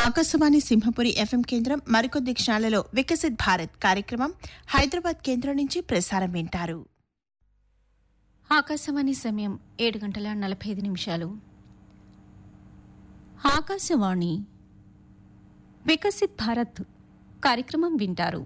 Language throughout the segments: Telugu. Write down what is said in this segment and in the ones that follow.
ఆకాశవాణి సింహపురి ఎఫ్ఎం కేంద్రం మరికొద్ది క్షణాలలో వికసిత్ భారత్ కార్యక్రమం హైదరాబాద్ కేంద్రం నుంచి ప్రసారం వింటారు ఆకాశవాణి సమయం ఏడు గంటల నలభై ఐదు నిమిషాలు ఆకాశవాణి వికసిత్ భారత్ కార్యక్రమం వింటారు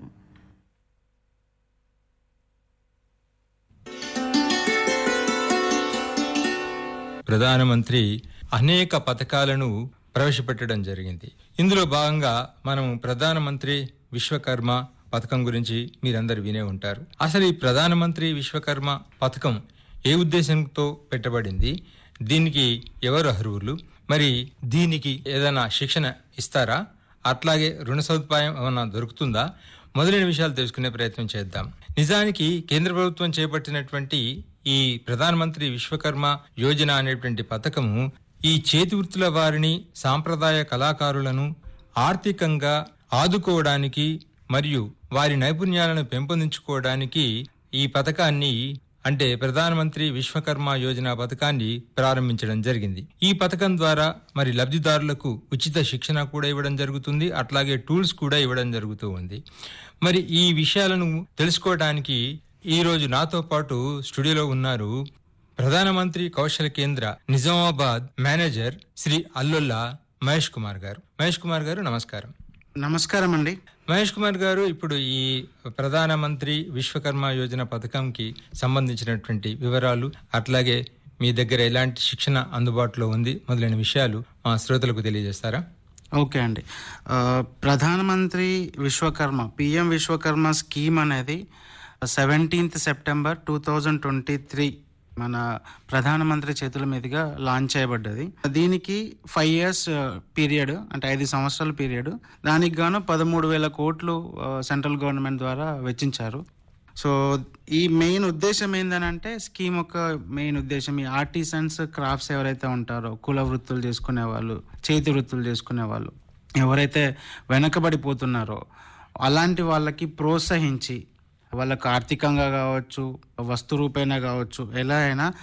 ప్రధానమంత్రి అనేక పథకాలను ప్రవేశపెట్టడం జరిగింది ఇందులో భాగంగా మనం ప్రధానమంత్రి విశ్వకర్మ పథకం గురించి మీరందరూ వినే ఉంటారు అసలు ఈ ప్రధానమంత్రి విశ్వకర్మ పథకం ఏ ఉద్దేశంతో పెట్టబడింది దీనికి ఎవరు అర్హులు మరి దీనికి ఏదైనా శిక్షణ ఇస్తారా అట్లాగే రుణ సదుపాయం ఏమైనా దొరుకుతుందా మొదలైన విషయాలు తెలుసుకునే ప్రయత్నం చేద్దాం నిజానికి కేంద్ర ప్రభుత్వం చేపట్టినటువంటి ఈ ప్రధానమంత్రి విశ్వకర్మ యోజన అనేటువంటి పథకము ఈ చేతి వృత్తుల వారిని సాంప్రదాయ కళాకారులను ఆర్థికంగా ఆదుకోవడానికి మరియు వారి నైపుణ్యాలను పెంపొందించుకోవడానికి ఈ పథకాన్ని అంటే ప్రధానమంత్రి విశ్వకర్మ యోజన పథకాన్ని ప్రారంభించడం జరిగింది ఈ పథకం ద్వారా మరి లబ్ధిదారులకు ఉచిత శిక్షణ కూడా ఇవ్వడం జరుగుతుంది అట్లాగే టూల్స్ కూడా ఇవ్వడం జరుగుతూ ఉంది మరి ఈ విషయాలను తెలుసుకోవడానికి ఈ రోజు నాతో పాటు స్టూడియోలో ఉన్నారు ప్రధానమంత్రి కౌశల కేంద్ర నిజామాబాద్ మేనేజర్ శ్రీ అల్లుల్లా మహేష్ కుమార్ గారు మహేష్ కుమార్ గారు నమస్కారం నమస్కారం అండి మహేష్ కుమార్ గారు ఇప్పుడు ఈ ప్రధానమంత్రి విశ్వకర్మ యోజన పథకంకి సంబంధించినటువంటి వివరాలు అట్లాగే మీ దగ్గర ఎలాంటి శిక్షణ అందుబాటులో ఉంది మొదలైన విషయాలు మా శ్రోతలకు తెలియజేస్తారా ఓకే అండి ఆ, ప్రధానమంత్రి విశ్వకర్మ పిఎం విశ్వకర్మ స్కీమ్ అనేది seventeenth September two thousand twenty three మన ప్రధానమంత్రి చేతుల మీదుగా లాంచ్ చేయబడ్డది దీనికి ఫైవ్ ఇయర్స్ పీరియడ్ అంటే ఐదు సంవత్సరాల పీరియడ్ దానికి గాను పదమూడు వేల కోట్లు ఆ, సెంట్రల్ గవర్నమెంట్ ద్వారా వెచ్చించారు సో ఈ మెయిన్ ఉద్దేశం ఏంటంటే స్కీమ్ యొక్క మెయిన్ ఉద్దేశం ఈ ఆర్టిసన్స్ క్రాఫ్ట్స్ ఎవరైతే ఉంటారో కుల వృత్తులు చేసుకునే వాళ్ళు చేతి వృత్తులు చేసుకునే వాళ్ళు ఎవరైతే వెనకబడిపోతున్నారో అలాంటి వాళ్ళకి ప్రోత్సహించి వాళ్ళకు ఆర్థికంగా కావచ్చు వస్తు రూపేణా కావచ్చు ఎలా అయినా